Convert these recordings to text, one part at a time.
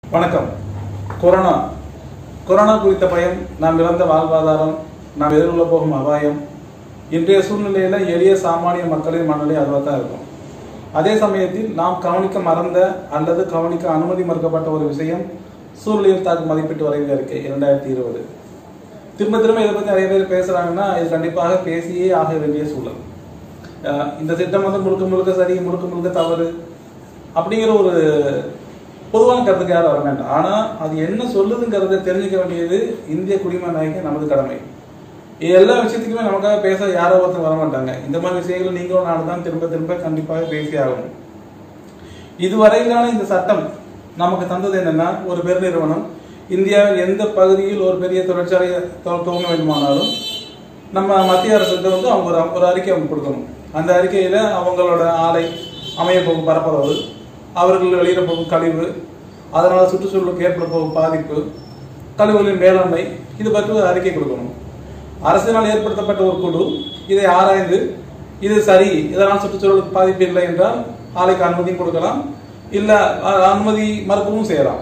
வணக்கம் corona corona குறித்த பயம் நாம் இழந்த வாழ்வாதாரம் நாம் எதிர்கொள்ள போகும் அபாயம் இன்றைய சூழ்நிலையில எளிய சாமானிய மக்களின் மனநிலை அதுவாக தான் இருக்கும் அதே சமயத்தில் நாம் கவனிக்க மறந்த அல்லது கவனிக்க அனுமதி மறுக்கப்பட்ட ஒரு விஷயம் சூழ்நிலையில் தாக்கு மதிப்பீட்டு வரைவு அறிக்கை இரண்டாயிரத்தி இருபது திரும்ப திரும்ப இதை பத்தி நிறைய பேர் பேசுறாங்கன்னா இது கண்டிப்பாக பேசியே ஆக வேண்டிய சூழல் அஹ் இந்த திட்டம் வந்து முழுக்க முழுக்க சரி முழுக்க முழுக்க தவறு அப்படிங்கிற ஒரு பொதுவான கருத்துக்கு யாரும் வர வேண்டாம் ஆனா அது என்ன சொல்லுதுங்கிறத தெரிஞ்சுக்க வேண்டியது இந்திய குடிமகனாக நமது கடமை இது எல்லா விஷயத்துக்குமே நமக்காக பேச யாரோ ஒருத்தர் வர மாட்டாங்க இந்த மாதிரி விஷயங்கள் நீங்களும் நானும் தான் திரும்ப திரும்ப கண்டிப்பாக பேசி ஆகணும் இதுவரையிலான இந்த சட்டம் நமக்கு தந்தது என்னன்னா ஒரு பெருநிறுவனம் இந்தியாவில் எந்த பகுதியில் ஒரு பெரிய தொழிற்சாலை துவ- துவங்க வேண்டுமானாலும் நம்ம மத்திய அரசுக்கு வந்து அவங்க ஒரு ஒரு அறிக்கை அவங்க கொடுக்கணும் அந்த அறிக்கையில அவங்களோட ஆலை அமைய போகும் பரப்பளவு அவர்கள் வெளியிட போகும் கழிவு அதனால சுற்றுச்சூழலுக்கு ஏற்பட போகும் பாதிப்பு கழிவுகளின் மேலாண்மை இது பற்றி ஒரு அறிக்கை கொடுக்கணும் அரசினால் ஏற்படுத்தப்பட்ட ஒரு குழு இதை ஆராய்ந்து இது சரி இதனால் சுற்றுச்சூழலுக்கு பாதிப்பு இல்லை என்றால் ஆலைக்கு அனுமதியும் கொடுக்கலாம் இல்ல அஹ், அனுமதி மறுக்கவும் செய்யலாம்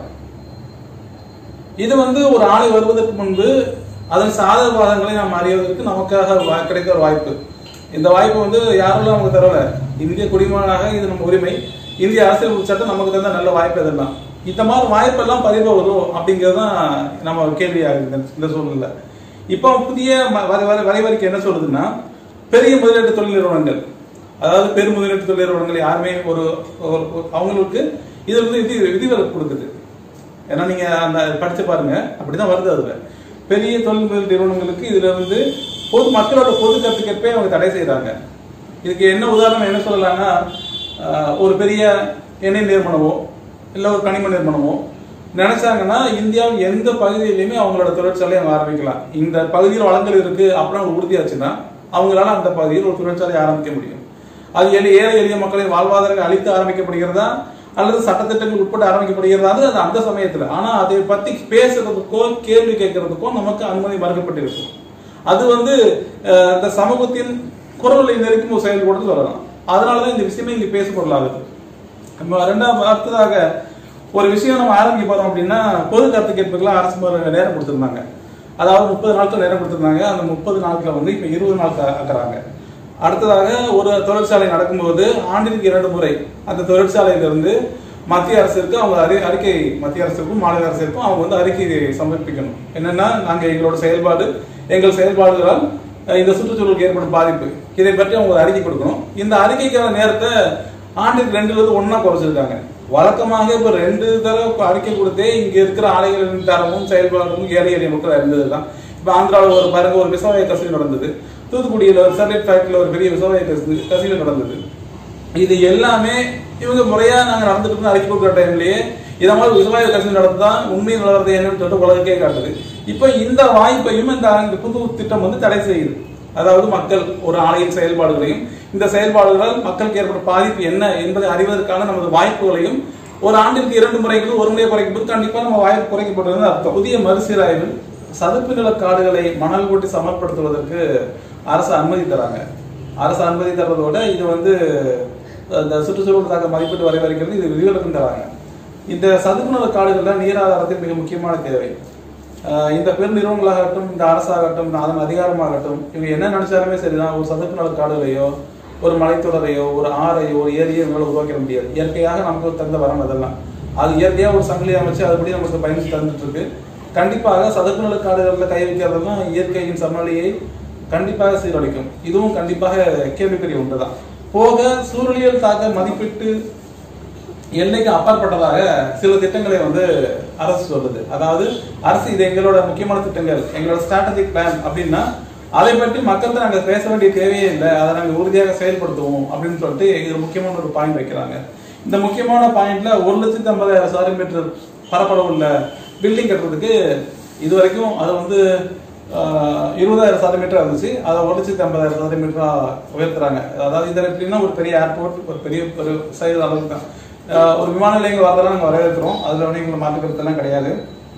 இது வந்து ஒரு ஆலை வருவதற்கு முன்பு அதன் சாதக பாதங்களை நாம் அறிவதற்கு நமக்காக வா- கிடைத்த ஒரு வாய்ப்பு இந்த வாய்ப்பு வந்து யாரும் நமக்கு தரல இந்திய குடிமகனாக இது நம்ம உரிமை இந்திய அரசியல் சட்டம் நமக்கு தந்த நல்ல வாய்ப்பு இதெல்லாம் இந்த மாதிரி வாய்ப்பெல்லாம் பறிபோகுதோ அப்படிங்கிறது தான் நம்ம கேள்வியாக இந்த இந்த சூழ்நிலை இப்போ புதிய ம- வரை வரை வரைவறிக்கை என்ன சொல்லுதுன்னா பெரிய முதலீட்டு தொழில் நிறுவனங்கள் அதாவது பெரு முதலீட்டு தொழில் நிறுவனங்கள் யாருமே ஒரு ஒரு- ஒரு- அவங்களுக்கு இது வந்து விதி விதிவிலக்கு கொடுக்குது ஏன்னா நீங்க அந்த படிச்சு பாருங்க அப்படிதான் வருது அதுல பெரிய தொழில் முதல் நிறுவனங்களுக்கு இதுல இருந்து பொது மக்களோட பொது கருத்துக்கேற்பே அவங்க தடை செய்றாங்க இதுக்கு என்ன உதாரணம் என்ன சொல்லலாம்னா ஆஹ், ஒரு பெரிய எண்ணெய் நிறுவனமோ இல்ல ஒரு கனிம நிறுவனமோ நினைச்சாங்கன்னா இந்தியாவில் எந்த பகுதியிலுமே அவங்களோட தொழிற்சாலையை அவங்க ஆரம்பிக்கலாம் இந்த பகுதியில் வளங்கள் இருக்கு அப்படின்னு உறுதியாச்சுன்னா அவங்களால அந்த பகுதியில் ஒரு தொழிற்சாலை ஆரம்பிக்க முடியும் அது எளி ஏழை எளிய மக்களின் வாழ்வாதாரங்கள் அழித்து ஆரம்பிக்கப்படுகிறதா அல்லது சட்டத்திட்டங்கள் உட்பட்டு ஆரம்பிக்கப்படுகிறதா அது அது அந்த சமயத்துல ஆனா அதை பத்தி பேசுறதுக்கோ கேள்வி கேட்கறதுக்கோ நமக்கு அனுமதி மறுக்கப்பட்டிருக்கும் அது வந்து அஹ், இந்த சமூகத்தின் குரலை நெருக்கும் ஒரு செயல் கூட சொல்லலாம் அதனாலதான் இந்த விஷயமே இங்க பேச பொருளாகுது நம்ம ரெண்டாம் அடுத்ததாக ஒரு விஷயம் நம்ம ஆரம்பிக்க போறோம் அப்படின்னா பொது கருத்து கேட்புக்கெல்லாம் அரசு ஒரு நேரம் கொடுத்திருந்தாங்க அதாவது முப்பது நாட்கள் நேரம் கொடுத்திருந்தாங்க அந்த முப்பது நாட்களை வந்து இப்ப இருபது நாட்கள் ஆக்குறாங்க அடுத்ததாக ஒரு தொழிற்சாலை நடக்கும்போது ஆண்டிற்கு இரண்டு முறை அந்த தொழிற்சாலையிலிருந்து மத்திய அரசிற்கு அவங்க அறி அறிக்கை மத்திய அரசுக்கும் மாநில அரசிற்கும் அவங்க வந்து அறிக்கை சமர்ப்பிக்கணும் என்னன்னா நாங்க எங்களோட செயல்பாடு எங்கள் செயல்பாடுகளால் அஹ், இந்த சுற்றுச்சூழலுக்கு ஏற்படும் பாதிப்பு இதை பற்றி அவங்க ஒரு அறிக்கை கொடுக்கணும் இந்த அறிக்கைக்கான நேரத்தை ஆண்டுக்கு ரெண்டுல இருந்து ஒண்ணா குறைச்சிருக்காங்க வழக்கமாக இப்ப ரெண்டு தடவை அறிக்கை கொடுத்தே இங்க இருக்கிற ஆலைகளின் தரமும் செயல்பாடும் ஏழை எளிய மக்கள் இருந்ததுதான் இப்ப ஆந்திராவில் ஒரு பாருங்க ஒரு விவசாய கசிவு நடந்தது தூத்துக்குடியில ஒரு ஸ்டெர்லைட் ஃபேக்டரியில் ஒரு பெரிய விவசாய கசிவு கசிவு நடந்தது இது எல்லாமே இவங்க முறையா நாங்க நடந்துட்டு இருந்து அறிக்கை கொடுக்குற டைம்லயே இத மாதிரி விவசாய கசிவு நடந்தா உண்மை நிலவரத்தை என்னன்னு சொல்லிட்டு உலகக்கே காட்டுது இப்ப இந்த வாய்ப்பையும் இந்த இந்த புது திட்டம் வந்து தடை செய்யுது அதாவது மக்கள் ஒரு ஆலையின் செயல்பாடுகளையும் இந்த செயல்பாடுகளால் மக்களுக்கு ஏற்படும் பாதிப்பு என்ன என்பதை அறிவதற்கான நமது வாய்ப்புகளையும் ஒரு ஆண்டிற்கு இரண்டு முறைகள் ஒரு முறை குறைக்கும் போது கண்டிப்பா நம்ம வாய்ப்பு குறைக்கப்படுறது அர்த்தம் புதிய மறுசீராய்வில் சதுப்பு நில காடுகளை மணல் கொட்டி சமர்ப்படுத்துவதற்கு அரசு அனுமதி தராங்க அரசு அனுமதி தர்றதோட இது வந்து அஹ், இந்த சுற்றுச்சூழல் தாக்க மதிப்பீட்டு வரைவறிக்கிறது இது விதிவிலக்கும் தராங்க இந்த சதுப்பு நில காடுகள்ல நீர் ஆதாரத்தின் மிக முக்கியமான தேவை அஹ், இந்த பெரு நிறுவனங்களாகட்டும் இந்த அரசாகட்டும் அதன் அதிகாரமாகட்டும் இவங்க என்ன நினைச்சாலுமே சரிதான் ஒரு சதுப்பு நில காடுகளையோ ஒரு மலைத்தொடரையோ ஒரு ஆறையோ ஒரு ஏரியோ இவங்களால உருவாக்க முடியாது இயற்கையாக நமக்கு தந்த வரம் அதெல்லாம் அது இயற்கையா ஒரு சங்கிலி அமைச்சு அதுபடி நமக்கு பயணிச்சு தந்துட்டு இருக்கு கண்டிப்பாக சதுப்பு நில காடுகளில் கை வைக்கிறதெல்லாம் இயற்கையின் சமநிலையை கண்டிப்பாக சீரழிக்கும் இதுவும் கண்டிப்பாக கேள்விக்குரிய ஒன்றுதான் போக சூழலியல் தாக்க மதிப்பீட்டு எல்லைக்கு அப்பாற்பட்டதாக சில திட்டங்களை வந்து அரசு சொல்லுது அதாவது அரசு இது எங்களோட முக்கியமான திட்டங்கள் எங்களோட ஸ்ட்ராட்டஜிக் பிளான் அப்படின்னா அதை பற்றி மக்கள்கிட்ட நாங்க பேச வேண்டிய தேவையே இல்லை அதை நாங்க உறுதியாக செயல்படுத்துவோம் அப்படின்னு சொல்லிட்டு இது முக்கியமான ஒரு பாயிண்ட் வைக்கிறாங்க இந்த முக்கியமான பாயிண்ட்ல ஒரு லட்சத்தி ஐம்பதாயிரம் சதுர மீட்டர் பரப்பளவுள்ள பில்டிங் கட்டுறதுக்கு இது வரைக்கும் அது வந்து ஆஹ், இருபதாயிரம் சதுர மீட்டர் இருந்துச்சு அதை ஒரு லட்சத்தி ஐம்பதாயிரம் சதுர மீட்டரா உயர்த்துறாங்க அதாவது இந்த எப்படின்னா ஒரு பெரிய ஏர்போர்ட் ஒரு பெரிய ஒரு சைடு அளவுக்கு தான் ஆஹ், ஒரு விமான நிலையங்கள் வரதெல்லாம் நாங்கள் வரவேற்கிறோம் அதுல வந்து எங்களை மாற்றுக்கிறதுலாம் கிடையாது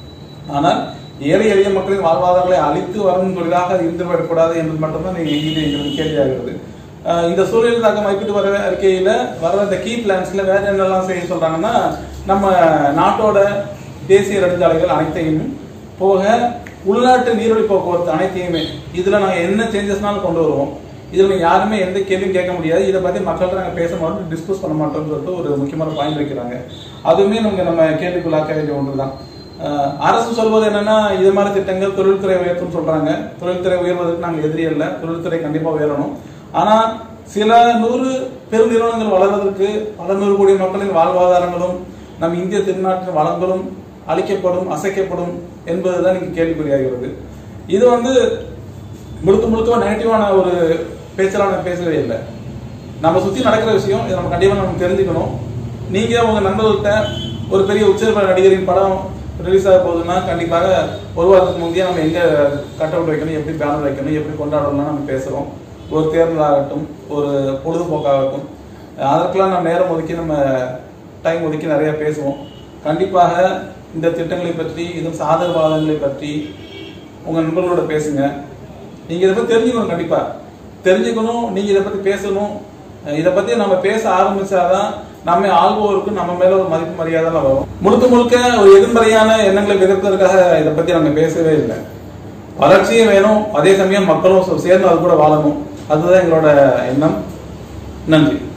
ஆனால் ஏழை எளிய மக்களின் வாழ்வாதாரங்களை அழித்து வரும் தொழிலாக அது இருந்து விடக்கூடாது என்பது மட்டும்தான் நீங்க இது எங்களுக்கு கேள்வியாகிறது ஆஹ் இந்த சூழல் தாக்கம் மதிப்பீட்டு வர அறிக்கையில வர இந்த கீ பிளான்ஸ்ல வேற என்னெல்லாம் செய்ய சொல்றாங்கன்னா நம்ம நாட்டோட தேசிய நெடுஞ்சாலைகள் அனைத்தையும் போக உள்நாட்டு நீர்வழி போக்குவரத்து அனைத்தையுமே இதுல நாங்க என்ன சேஞ்சஸ்னாலும் கொண்டு வருவோம் இதுல நீங்க யாருமே எந்த கேள்வியும் கேட்க முடியாது இதை பத்தி மக்கள்கிட்ட நாங்க பேச மாட்டோம் டிஸ்கஸ் பண்ண மாட்டோம்னு சொல்லிட்டு ஒரு முக்கியமான பாயிண்ட் வைக்கிறாங்க அதுவுமே நமக்கு நம்ம கேள்விக்குள்ளாக்க வேண்டிய ஒன்றுதான் அஹ் அரசு சொல்வது என்னன்னா இது மாதிரி திட்டங்கள் தொழில்துறை உயர்த்தும் சொல்றாங்க தொழில்துறை உயர்வதற்கு நாங்கள் எதிரி அல்ல தொழில்துறை கண்டிப்பா உயரணும் ஆனா சில நூறு பெருநிறுவனங்கள் வளர்வதற்கு பல நூறு கோடி மக்களின் வாழ்வாதாரங்களும் நம் இந்திய திருநாட்டின் வளங்களும் அழிக்கப்படும் அசைக்கப்படும் என்பதுதான் இங்கு கேள்விக்குறியாகிறது இது வந்து முழுக்க முழுக்க நெகட்டிவான ஒரு பேச்செல்லாம் நான் பேசவே இல்லை நம்ம சுத்தி நடக்கிற விஷயம் இதை நம்ம கண்டிப்பா நம்ம தெரிஞ்சுக்கணும் நீங்க உங்க நண்பர்கள்ட்ட ஒரு பெரிய உச்ச நடிகரின் படம் ரிலீஸ் ஆக போகுதுன்னா கண்டிப்பாக ஒரு வாரத்துக்கு முந்தைய நம்ம எங்க கட் அவுட் வைக்கணும் எப்படி பேனர் வைக்கணும் எப்படி கொண்டாடணும்லாம் நம்ம பேசுறோம் ஒரு தேர்தல் ஆகட்டும் ஒரு பொழுதுபோக்காகட்டும் அதற்கெல்லாம் நம்ம நேரம் ஒதுக்கி நம்ம டைம் ஒதுக்கி நிறைய பேசுவோம் கண்டிப்பாக இந்த திட்டங்களை பற்றி இதன் சாதகவாதங்களை பற்றி உங்க நண்பர்களோட பேசுங்க நீங்க இதை பத்தி தெரிஞ்சுக்கணும் கண்டிப்பா தெரிஞ்சுக்கணும் நீங்க இதை பத்தி பேசணும் அஹ் இதை பத்தி நம்ம பேச ஆரம்பிச்சாதான் நம்ம ஆள்வோருக்கு நம்ம மேல ஒரு மதிப்பு மரியாதை வரும் முழுக்க முழுக்க ஒரு எதிர்மறையான எண்ணங்களை விதப்பதற்காக இதை பத்தி நம்ம பேசவே இல்லை வளர்ச்சியும் வேணும் அதே சமயம் மக்களும் சேர்ந்து அது கூட வாழணும் அதுதான் எங்களோட எண்ணம் நன்றி